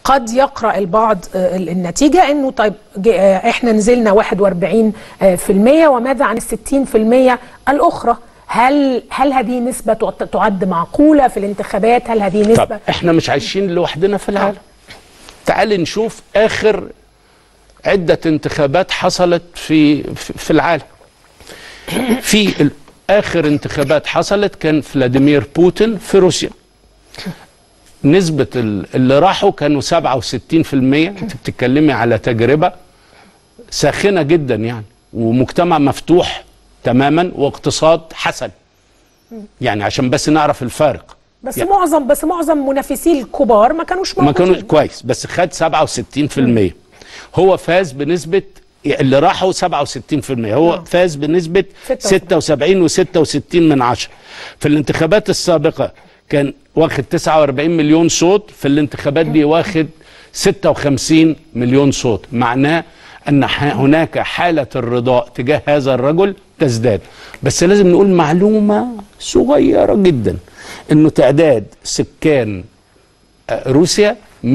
قد يقرا البعض آه، النتيجه انه طيب ج- آه، احنا نزلنا 41 آه، في المية وماذا عن ال 60 في المية الاخرى هل هل هذه نسبه تعت- تعد معقوله في الانتخابات هل هذه طب نسبه احنا مش عايشين لوحدنا في العالم تعال نشوف اخر عدة انتخابات حصلت في في في العالم في ال- اخر انتخابات حصلت كان فلاديمير بوتين في روسيا نسبة ال- اللي راحوا كانوا 67% انت بتتكلمي على تجربة ساخنة جدا يعني ومجتمع مفتوح تماما واقتصاد حسن يعني عشان بس نعرف الفارق بس يعني معظم بس معظم منافسيه الكبار ما كانوش ما موجودين كانوش كويس بس خد 67% هو فاز بنسبة اللي راحوا 67% هو فاز بنسبة 76 و66 من عشرة في الانتخابات السابقة كان واخد 49 مليون صوت في الانتخابات دي واخد 56 مليون صوت معناه أن ح- هناك حالة الرضاء تجاه هذا الرجل تزداد بس لازم نقول معلومة صغيرة جدا أنه تعداد سكان روسيا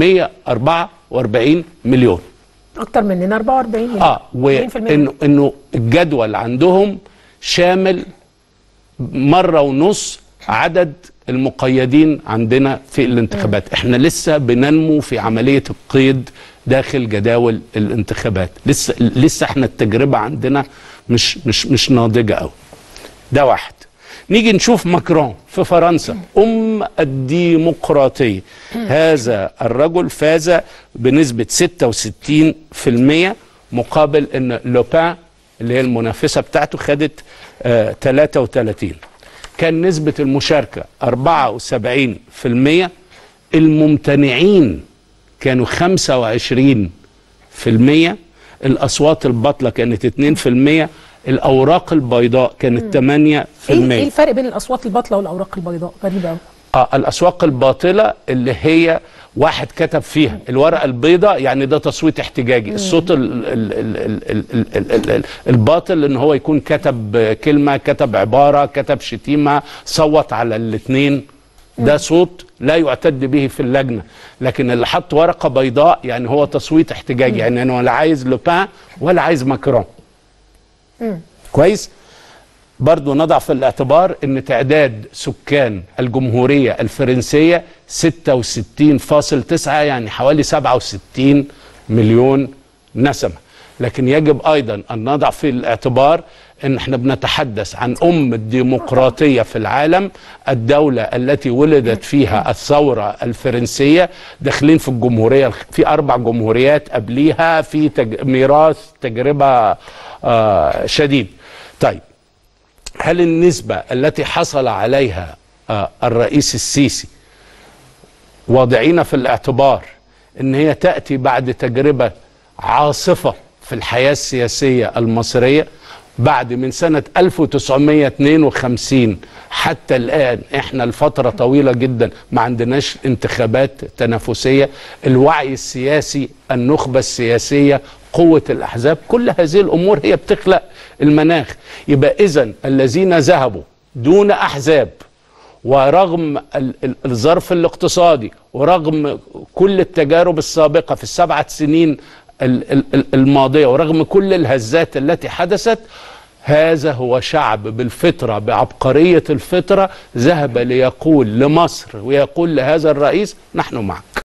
144 مليون اكتر مننا 44 مليون اه 40% وانه انه الجدول عندهم شامل مره ونص عدد المقيدين عندنا في الانتخابات احنا لسه بننمو في عمليه القيد داخل جداول الانتخابات لسه لسه احنا التجربه عندنا مش مش مش ناضجه قوي ده واحد نيجي نشوف ماكرون في فرنسا ام الديمقراطيه هذا الرجل فاز بنسبه 66% مقابل ان لوبان اللي هي المنافسه بتاعته خدت آه 33 كان نسبه المشاركه 74% الممتنعين كانوا 25% الاصوات الباطله كانت 2% الاوراق البيضاء كانت 8% ايه ايه الفرق بين الاصوات الباطله والاوراق البيضاء غريبه قوي آه الاسواق الباطله اللي هي واحد كتب فيها الورقه البيضاء يعني ده تصويت احتجاجي الصوت ال ال ال ال ال ال ال ال الباطل ان هو يكون كتب كلمه كتب عباره كتب شتيمه صوت على الاثنين ده صوت لا يعتد به في اللجنه لكن اللي حط ورقه بيضاء يعني هو تصويت احتجاجي يعني انا ولا عايز لوبان ولا عايز ماكرون كويس برضو نضع في الاعتبار ان تعداد سكان الجمهورية الفرنسية 66.9 يعني حوالي 67 مليون نسمة لكن يجب ايضا ان نضع في الاعتبار ان احنا بنتحدث عن ام الديمقراطية في العالم الدولة التي ولدت فيها الثورة الفرنسية داخلين في الجمهورية في اربع جمهوريات قبليها في تج... ميراث تجربة آه شديد طيب هل النسبة التي حصل عليها آه، الرئيس السيسي واضعين في الاعتبار ان هي تأتي بعد تجربة عاصفة في الحياة السياسية المصرية بعد من سنة 1952 حتى الآن احنا لفترة طويلة جدا ما عندناش انتخابات تنافسية الوعي السياسي النخبة السياسية قوة الأحزاب كل هذه الأمور هي بتخلق المناخ يبقى إذا الذين ذهبوا دون أحزاب ورغم ال- ال- الظرف الاقتصادي ورغم كل التجارب السابقة في السبعة سنين ال- ال- ال- الماضية ورغم كل الهزات التي حدثت هذا هو شعب بالفطرة بعبقرية الفطرة ذهب ليقول لمصر ويقول لهذا الرئيس نحن معك